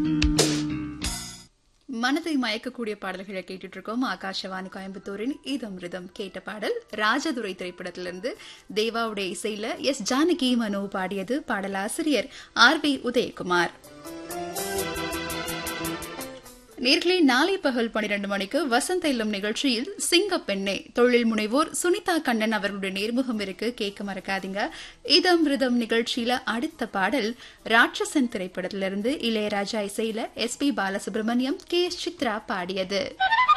மனதை மயக்கக்கூடிய பாடல்களை கேட்டுட்டு இருக்கோம் ஆகாஷவாணி கோயம்புத்தூரின் இதம் ரிதம் கேட்ட பாடல் ராஜதுரை திரைப்படத்திலிருந்து தேவாவுடைய இசையில எஸ் ஜானகி மனோ பாடியது பாடலாசிரியர் ஆர் வி உதயகுமார் நேர்களே நாளை பகல் பனிரெண்டு மணிக்கு வசந்த இல்லம் நிகழ்ச்சியில் சிங்க பெண்ணே தொழில் முனைவோர் சுனிதா கண்ணன் அவர்களுடைய நேர்முகம் இருக்கு கேட்க மறக்காதீங்க இதம் ரிதம் நிகழ்ச்சியில அடுத்த பாடல் ராட்சசன் திரைப்படத்திலிருந்து இளையராஜா இசையில S P Balasubrahmanyam K S Chithra பாடியது